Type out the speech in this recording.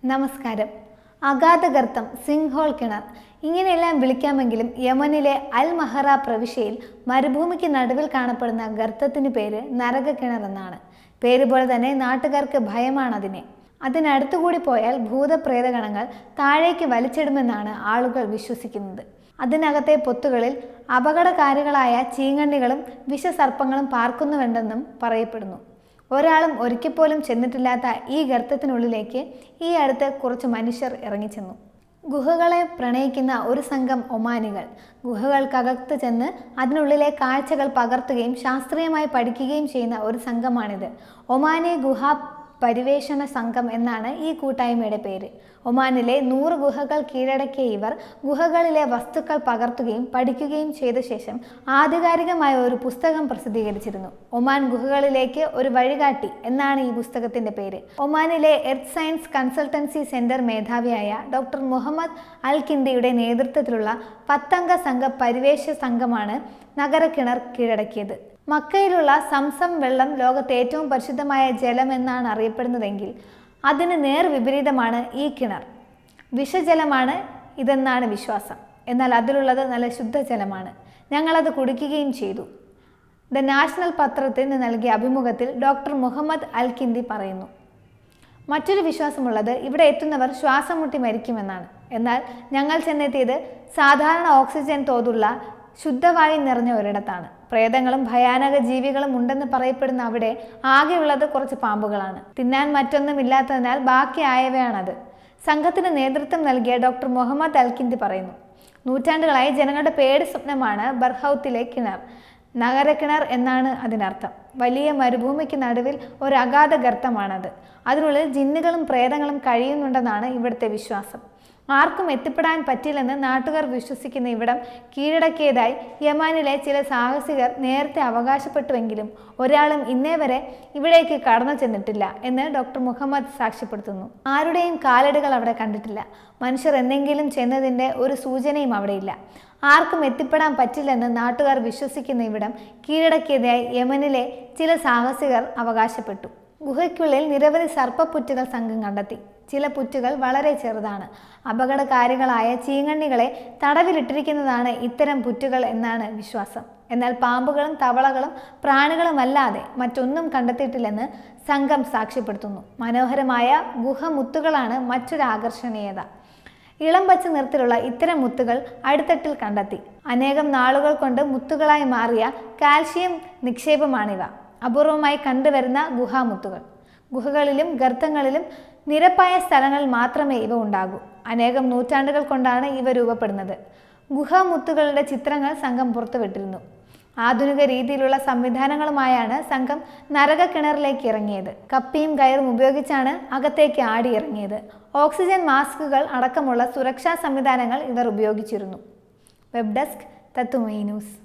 നമസ്കാരം അഗാധഗർത്തം സിംഹോൾ കിണർ ഇങ്ങനെയെല്ലാം വിളിക്കാമെങ്കിലും യമനിലെ അൽ മഹറ പ്രവിശ്യയിൽ മരുഭൂമിക്ക് നടുവിൽ കാണപ്പെടുന്ന ഗർത്തത്തിന് പേര് നരക കിണർ എന്നാണ് പേര് പോലെ തന്നെ നാട്ടുകാർക്ക് ഭയമാണ് അതിനെ അതിനടുത്തുകൂടി പോയാൽ ഭൂതപ്രേതഗണങ്ങൾ താഴേക്ക് വലിച്ചിടുമെന്നാണ് ആളുകൾ വിശ്വസിക്കുന്നത് അതിനകത്തെ പൊത്തുകളിൽ അപകടകാരികളായ ചീങ്കണ്ണികളും വിഷസർപ്പങ്ങളും പാർക്കുന്നുവെണ്ടെന്നും പറയപ്പെടുന്നു ഒരാളും ഒരിക്കൽ പോലും ചെന്നിട്ടില്ലാത്ത ഈ ഗർത്തത്തിനുള്ളിലേക്ക് ഈ അടുത്ത് കുറച്ച് മനുഷ്യർ ഇറങ്ങിച്ചെന്നു ഗുഹകളെ പ്രണയിക്കുന്ന ഒരു സംഘം ഒമാനികൾ ഗുഹകൾക്കകത്ത് ചെന്ന് അതിനുള്ളിലെ കാഴ്ചകൾ പകർത്തുകയും ശാസ്ത്രീയമായി പഠിക്കുകയും ചെയ്യുന്ന ഒരു സംഘമാണിത് ഒമാനി ഗുഹ പരിവേഷണ സംഘം എന്നാണ് ഈ കൂട്ടായ്മയുടെ പേര് ഒമാനിലെ നൂറ് ഗുഹകൾ കീഴടക്കിയ ഇവർ ഗുഹകളിലെ വസ്തുക്കൾ പകർത്തുകയും പഠിക്കുകയും ചെയ്ത ശേഷം ആധികാരികമായ ഒരു പുസ്തകം പ്രസിദ്ധീകരിച്ചിരുന്നു ഒമാൻ ഗുഹകളിലേക്ക് ഒരു വഴികാട്ടി എന്നാണ് ഈ പുസ്തകത്തിന്റെ പേര് ഒമാനിലെ എർത്ത് സയൻസ് കൺസൾട്ടൻസി സെന്റർ മേധാവിയായ ഡോക്ടർ മുഹമ്മദ് അൽ കിന്ദിയുടെ നേതൃത്വത്തിലുള്ള പത്തംഗ സംഘ പരിവേഷ സംഘമാണ് നഗരക്കിണർ കീഴടക്കിയത് മക്കയിലുള്ള സംസം വെള്ളം ലോകത്തെ ഏറ്റവും പരിശുദ്ധമായ ജലം എന്നാണ് അറിയപ്പെടുന്നതെങ്കിൽ അതിന് നേർ വിപരീതമാണ് ഈ കിണർ വിഷജലമാണ് ഇതെന്നാണ് വിശ്വാസം എന്നാൽ അതിലുള്ളത് നല്ല ശുദ്ധജലമാണ് ഞങ്ങളത് കുടിക്കുകയും ചെയ്തു ദ നാഷണൽ പത്രത്തിന് നൽകിയ അഭിമുഖത്തിൽ ഡോക്ടർ മുഹമ്മദ് അൽ കിന്ദി പറയുന്നു മറ്റൊരു വിശ്വാസമുള്ളത് ഇവിടെ എത്തുന്നവർ ശ്വാസം മുട്ടി മരിക്കുമെന്നാണ് എന്നാൽ ഞങ്ങൾ ചെന്നെത്തിയത് സാധാരണ ഓക്സിജൻ തോതുള്ള ശുദ്ധവായു നിറഞ്ഞ ഒരിടത്താണ് പ്രേതങ്ങളും ഭയാനക ജീവികളും ഉണ്ടെന്ന് പറയപ്പെടുന്ന അവിടെ ആകെയുള്ളത് കുറച്ച് പാമ്പുകളാണ് തിന്നാൻ മറ്റൊന്നും ഇല്ലാത്തതിനാൽ ബാക്കിയായവയാണത് സംഘത്തിന് നേതൃത്വം നൽകിയ ഡോക്ടർ മുഹമ്മദ് അൽകിന്തി പറയുന്നു നൂറ്റാണ്ടുകളായി ജനങ്ങളുടെ പേടി സ്വപ്നമാണ് ബർഹൌത്തിലെ കിണർ നഗരക്കിണർ എന്നാണ് അതിനർത്ഥം വലിയ മരുഭൂമിക്ക് നടുവിൽ ഒരു അഗാധ ഗർത്തമാണത് അതിനുള്ളിൽ ജിന്നുകളും പ്രേതങ്ങളും കഴിയുന്നുണ്ടെന്നാണ് ഇവിടുത്തെ വിശ്വാസം ആർക്കും എത്തിപ്പെടാൻ പറ്റില്ലെന്ന് നാട്ടുകാർ വിശ്വസിക്കുന്ന ഇവിടം കീഴടക്കിയതായി യമാനിലെ ചില സാഹസികർ നേരത്തെ അവകാശപ്പെട്ടുവെങ്കിലും ഒരാളും ഇന്നേ വരെ ഇവിടേക്ക് കടന്നു ചെന്നിട്ടില്ല എന്ന് ഡോക്ടർ മുഹമ്മദ് സാക്ഷ്യപ്പെടുത്തുന്നു ആരുടെയും കാലടികൾ അവിടെ കണ്ടിട്ടില്ല മനുഷ്യർ എന്തെങ്കിലും ചെന്നതിൻ്റെ ഒരു സൂചനയും അവിടെയില്ല ആർക്കും എത്തിപ്പെടാൻ പറ്റില്ലെന്ന് നാട്ടുകാർ വിശ്വസിക്കുന്ന ഇവിടം കീഴടക്കിയതായി യമനിലെ ചില സാഹസികർ അവകാശപ്പെട്ടു ഗുഹയ്ക്കുള്ളിൽ നിരവധി സർപ്പപ്പുറ്റുകൾ സംഘം കണ്ടെത്തി ചില പുറ്റുകൾ വളരെ ചെറുതാണ് അപകടകാരികളായ ചീങ്കണ്ണികളെ തടവിലിട്ടിരിക്കുന്നതാണ് ഇത്തരം പുറ്റുകൾ എന്നാണ് വിശ്വാസം എന്നാൽ പാമ്പുകളും തവളകളും പ്രാണികളുമല്ലാതെ മറ്റൊന്നും കണ്ടെത്തിയിട്ടില്ലെന്ന് സംഘം സാക്ഷ്യപ്പെടുത്തുന്നു മനോഹരമായ ഗുഹമുത്തുകളാണ് മറ്റൊരു ആകർഷണീയത ഇളം പച്ച നിറത്തിലുള്ള ഇത്തരം മുത്തുകൾ അടിത്തട്ടിൽ കണ്ടെത്തി അനേകം നാളുകൾ കൊണ്ട് മുത്തുകളായി മാറിയ കാൽഷ്യം നിക്ഷേപമാണിവ അപൂർവമായി കണ്ടുവരുന്ന ഗുഹാമുത്തുകൾ ഗുഹകളിലും ഗർത്തങ്ങളിലും നിരപ്പായ സ്ഥലങ്ങളിൽ മാത്രമേ ഇവ ഉണ്ടാകൂ അനേകം നൂറ്റാണ്ടുകൾ കൊണ്ടാണ് ഇവ രൂപപ്പെടുന്നത് ഗുഹാമുത്തുകളുടെ ചിത്രങ്ങൾ സംഘം പുറത്തുവിട്ടിരുന്നു ആധുനിക രീതിയിലുള്ള സംവിധാനങ്ങളുമായാണ് സംഘം നരക കിണറിലേക്ക് ഇറങ്ങിയത് കപ്പിയും കയറും ഉപയോഗിച്ചാണ് അകത്തേക്ക് ആടി ഇറങ്ങിയത് ഓക്സിജൻ മാസ്കുകൾ അടക്കമുള്ള സുരക്ഷാ സംവിധാനങ്ങൾ ഇവർ ഉപയോഗിച്ചിരുന്നു വെബ് ഡെസ്ക് തത്തുമൈ ന്യൂസ്